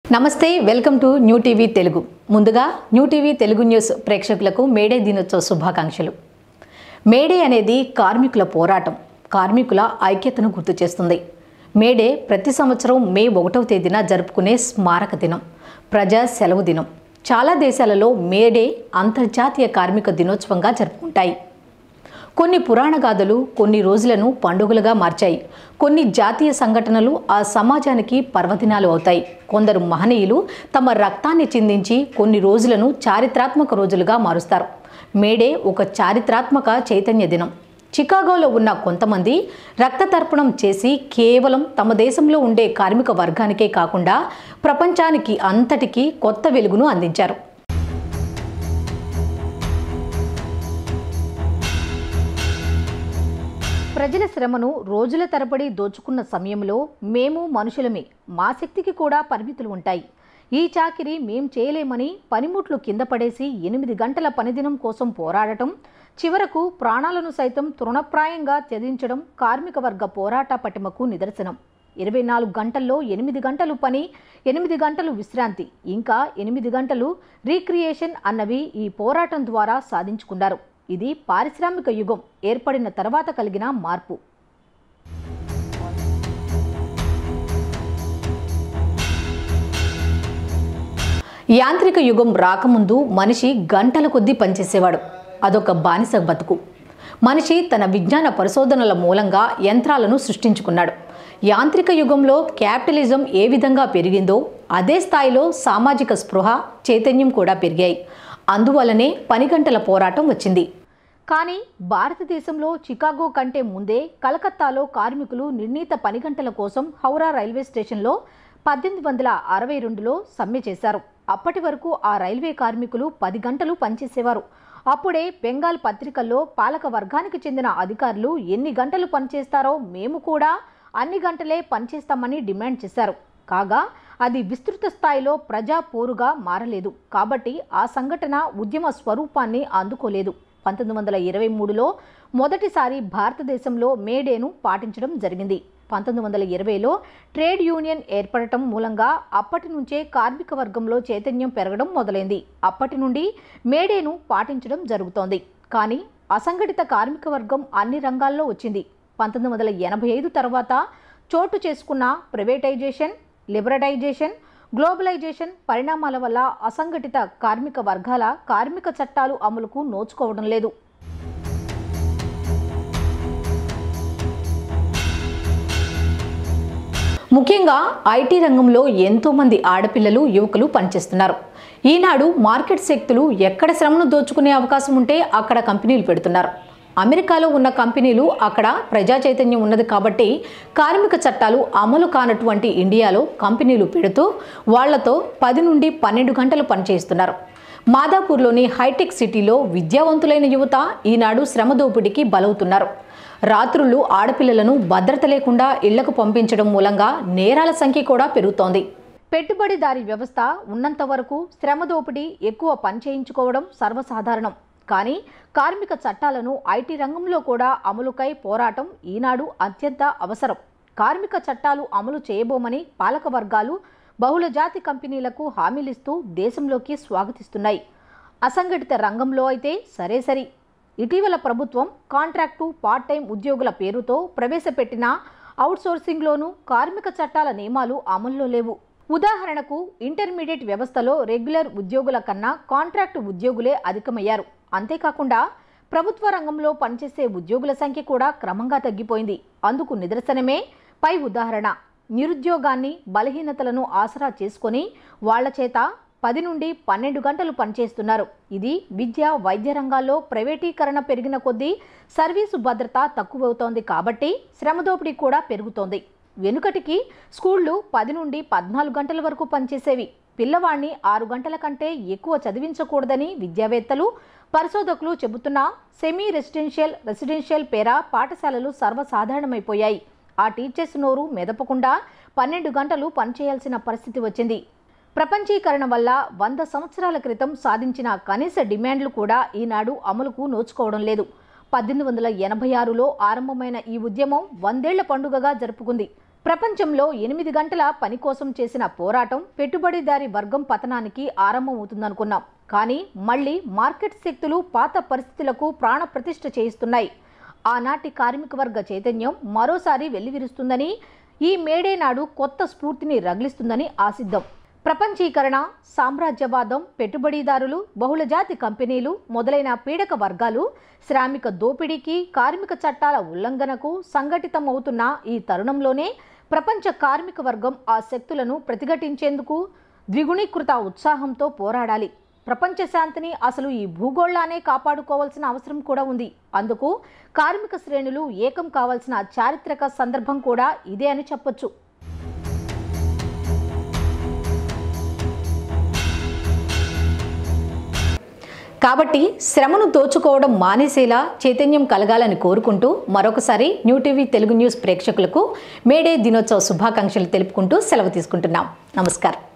నమస్తే welcome to new TV Telugu ముందుగా new TV Telugu news ప్రేక్షకులకు మేడే దినోత్సవ శుభాకాంక్షలు మేడే అనేది కార్మికుల పోరాటం కార్మికుల ఐక్యతను గుర్తు చేస్తుంది మేడే ప్రతి సంవత్సరం మే ఒకటవ తేదీన జరుపుకునే స్మారక దినం ప్రజా సెలవు దినం చాలా దేశాలలో మేడే అంతర్జాతీయ కార్మిక దినోత్సవంగా జరుపుకుంటాయి కొన్ని పురాణ గాథలు కొన్ని రోజులను పండుగలుగా మార్చాయి కొన్ని జాతీయ సంఘటనలు ఆ సమాజానికి పర్వదినాలు అవుతాయి కొందరు మహనీయులు తమ రక్తాన్ని చిందించి కొన్ని రోజులను చారిత్రాత్మక రోజులుగా మారుస్తారు మేడే ఒక చారిత్రాత్మక చైతన్య దినం చికాగోలో ఉన్న కొంతమంది రక్త తర్పణం చేసి కేవలం తమ దేశంలో ఉండే కార్మిక వర్గానికే కాకుండా ప్రపంచానికి అంతటికీ కొత్త వెలుగును అందించారు ప్రజల శ్రమను రోజుల తరబడి దోచుకున్న సమయంలో మేము మనుషులమే మా శక్తికి కూడా పరిమితులు ఉంటాయి ఈ చాకిరి మేం చేయలేమని పనిముట్లు కింద పడేసి ఎనిమిది గంటల పనిదినం కోసం పోరాడటం చివరకు ప్రాణాలను సైతం తృణప్రాయంగా త్యజించడం కార్మిక వర్గ పోరాట పటిమకు నిదర్శనం ఇరవై నాలుగు గంటల్లో ఎనిమిది గంటలు పని ఎనిమిది గంటలు విశ్రాంతి ఇంకా ఎనిమిది గంటలు రీక్రియేషన్ అన్నవి ఈ పోరాటం ద్వారా సాధించుకున్నారు ఇది పారిశ్రామిక యుగం ఏర్పడిన తర్వాత కలిగిన మార్పు యాంత్రిక యుగం రాకముందు మనిషి గంటల కొద్దీ పనిచేసేవాడు అదొక బానిస బతుకు మనిషి తన విజ్ఞాన పరిశోధనల మూలంగా యంత్రాలను సృష్టించుకున్నాడు యాంత్రిక యుగంలో క్యాపిటలిజం ఏ విధంగా పెరిగిందో అదే స్థాయిలో సామాజిక స్పృహ చైతన్యం కూడా పెరిగాయి అందువలనే పని గంటల పోరాటం వచ్చింది కానీ భారతదేశంలో చికాగో కంటే ముందే కలకత్తాలో కార్మికులు నిర్ణీత పని గంటల కోసం హౌరా రైల్వే స్టేషన్లో పద్దెనిమిది వందల అరవై రెండులో సమ్మె చేశారు అప్పటి వరకు ఆ రైల్వే కార్మికులు పది గంటలు పనిచేసేవారు అప్పుడే బెంగాల్ పత్రికల్లో పాలక వర్గానికి చెందిన అధికారులు ఎన్ని గంటలు పనిచేస్తారో మేము కూడా అన్ని గంటలే పనిచేస్తామని డిమాండ్ చేశారు కాగా అది విస్తృత స్థాయిలో ప్రజా పోరుగా మారలేదు కాబట్టి ఆ సంఘటన ఉద్యమ స్వరూపాన్ని అందుకోలేదు పంతొమ్మిది వందల ఇరవై మూడులో మొదటిసారి భారతదేశంలో మేడేను పాటించడం జరిగింది పంతొమ్మిది వందల ఇరవైలో ట్రేడ్ యూనియన్ ఏర్పడటం మూలంగా అప్పటి నుంచే కార్మిక వర్గంలో చైతన్యం పెరగడం మొదలైంది అప్పటి నుండి మేడేను పాటించడం జరుగుతోంది కానీ అసంఘటిత కార్మిక వర్గం అన్ని రంగాల్లో వచ్చింది పంతొమ్మిది వందల ఎనభై ఐదు తర్వాత చోటు చేసుకున్న ప్రైవేటైజేషన్ లిబరటైజేషన్ గ్లోబలైజేషన్ పరిణామాల వల్ల అసంఘటిత కార్మిక వర్గాల కార్మిక చట్టాలు అమలుకు నోచుకోవడం లేదు ముఖ్యంగా ఐటీ రంగంలో ఎంతోమంది ఆడపిల్లలు యువకులు పనిచేస్తున్నారు ఈనాడు మార్కెట్ శక్తులు ఎక్కడ శ్రమను దోచుకునే అవకాశం ఉంటే అక్కడ కంపెనీలు పెడుతున్నారు అమెరికాలో ఉన్న కంపెనీలు అక్కడ ప్రజా చైతన్యం ఉన్నది కాబట్టి కార్మిక చట్టాలు అమలు కానటువంటి ఇండియాలో కంపెనీలు పెడుతూ వాళ్లతో పది నుండి పన్నెండు గంటలు పనిచేస్తున్నారు మాదాపూర్లోని హైటెక్ సిటీలో విద్యావంతులైన యువత ఈనాడు శ్రమ దోపిడీకి బలవుతున్నారు రాత్రులు ఆడపిల్లలను భద్రత లేకుండా ఇళ్లకు పంపించడం మూలంగా నేరాల సంఖ్య కూడా పెరుగుతోంది పెట్టుబడిదారీ వ్యవస్థ ఉన్నంత వరకు శ్రమ దోపిడీ ఎక్కువ పని చేయించుకోవడం సర్వసాధారణం కానీ కార్మిక చట్టాలను ఐటీ రంగంలో కూడా అమలుకై పోరాటం ఈనాడు అత్యంత అవసరం కార్మిక చట్టాలు అమలు చేయబోమని పాలక వర్గాలు బహుళజాతి కంపెనీలకు హామీలిస్తూ దేశంలోకి స్వాగతిస్తున్నాయి అసంఘటిత రంగంలో అయితే సరే సరి ఇటీవల ప్రభుత్వం కాంట్రాక్టు పార్ట్ టైం ఉద్యోగుల పేరుతో ప్రవేశపెట్టిన అవుట్సోర్సింగ్లోనూ కార్మిక చట్టాల నియమాలు అమల్లో లేవు ఉదాహరణకు ఇంటర్మీడియట్ వ్యవస్థలో రెగ్యులర్ ఉద్యోగుల కన్నా కాంట్రాక్టు ఉద్యోగులే అధికమయ్యారు అంతేకాకుండా ప్రభుత్వ రంగంలో పనిచేసే ఉద్యోగుల సంఖ్య కూడా క్రమంగా తగ్గిపోయింది అందుకు నిదర్శనమే పై ఉదాహరణ నిరుద్యోగాన్ని బలహీనతలను ఆసరా చేసుకొని వాళ్ల చేత పది నుండి పన్నెండు గంటలు పనిచేస్తున్నారు ఇది విద్య వైద్య రంగాల్లో ప్రైవేటీకరణ పెరిగిన కొద్దీ సర్వీసు భద్రత తక్కువవుతోంది కాబట్టి శ్రమదోపిడీ కూడా పెరుగుతోంది వెనుకటికి స్కూళ్లు పది నుండి పద్నాలుగు గంటల వరకు పనిచేసేవి పిల్లవాణ్ణి ఆరు గంటల కంటే ఎక్కువ చదివించకూడదని విద్యావేత్తలు పరిశోధకులు చెబుతున్నా సెమీ రెసిడెన్షియల్ రెసిడెన్షియల్ పేర పాఠశాలలు సర్వసాధారణమైపోయాయి ఆ టీచర్స్ నోరు మెదపకుండా పన్నెండు గంటలు పనిచేయాల్సిన పరిస్థితి వచ్చింది ప్రపంచీకరణ వల్ల వంద సంవత్సరాల క్రితం సాధించిన కనీస డిమాండ్లు కూడా ఈనాడు అమలుకు నోచుకోవడం లేదు పద్దెనిమిది వందల ఎనభై ఆరులో ఆరంభమైన ఈ ఉద్యమం వందేళ్ల పండుగగా జరుపుకుంది ప్రపంచంలో ఎనిమిది గంటల పని కోసం చేసిన పోరాటం పెట్టుబడిదారి వర్గం పతనానికి ఆరంభమవుతుందనుకున్నాం కానీ మళ్ళీ మార్కెట్ శక్తులు పాత పరిస్థితులకు ప్రాణ ప్రతిష్ఠ చేయిస్తున్నాయి ఆనాటి కార్మిక వర్గ చైతన్యం మరోసారి వెల్లివిరుస్తుందని ఈ మేడే నాడు కొత్త స్ఫూర్తిని రగిలిస్తుందని ఆశిద్దాం ప్రపంచీకరణ సామ్రాజ్యవాదం పెట్టుబడిదారులు బహుళజాతి కంపెనీలు మొదలైన పీడక వర్గాలు శ్రామిక దోపిడీకి కార్మిక చట్టాల ఉల్లంఘనకు సంఘటితమవుతున్న ఈ తరుణంలోనే ప్రపంచ కార్మిక వర్గం ఆ శక్తులను ప్రతిఘటించేందుకు ద్విగుణీకృత ఉత్సాహంతో పోరాడాలి ప్రపంచ శాంతిని అసలు ఈ భూగోళానే కాపాడుకోవాల్సిన అవసరం కూడా ఉంది అందుకు కార్మిక శ్రేణులు ఏకం కావాల్సిన చారిత్రక సందర్భం కూడా ఇదే అని చెప్పొచ్చు కాబట్టి శ్రమను దోచుకోవడం మానేసేలా చైతన్యం కలగాలని కోరుకుంటూ మరొకసారి న్యూ టీవీ తెలుగు న్యూస్ ప్రేక్షకులకు మేడే దినోత్సవ శుభాకాంక్షలు తెలుపుకుంటూ సెలవు తీసుకుంటున్నాం నమస్కారం